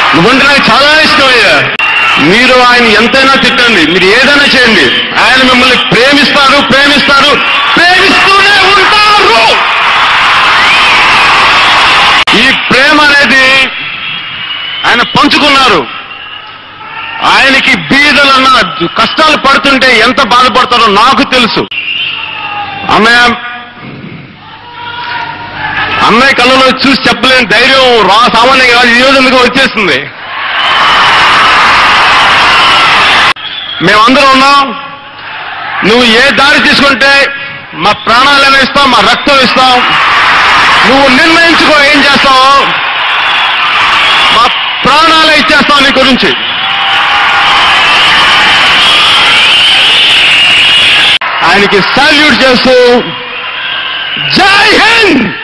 నువ్వంటే నాకు చాలా ఇష్టం అయ్యా మీరు ఆయన ఎంతైనా తిట్టండి మీరు ఏదైనా చేయండి ఆయన మిమ్మల్ని ప్రేమిస్తారు ప్రేమిస్తారు ప్రేమిస్తూనే ఉంటారు ఈ ప్రేమ అనేది ఆయన పంచుకున్నారు ఆయనకి బీదలన్న కష్టాలు పడుతుంటే ఎంత బాధపడతారో నాకు తెలుసు అన్నయ్య అన్నయ్య కళ్ళలో చూసి చెప్పలేని ధైర్యం రా సామాన్యంగా కాదు ఈ రోజులకు వచ్చేస్తుంది మేమందరం ఉన్నాం నువ్వు ఏ దారి తీసుకుంటే మా ప్రాణాలైనా ఇస్తాం మా రక్తం ఇస్తాం నువ్వు నిర్ణయించుకో ఏం చేస్తావో మా ప్రాణాలే ఇచ్చేస్తాం నీ గురించి ఆయనకి సాల్యూట్ చేస్తూ జై హింద్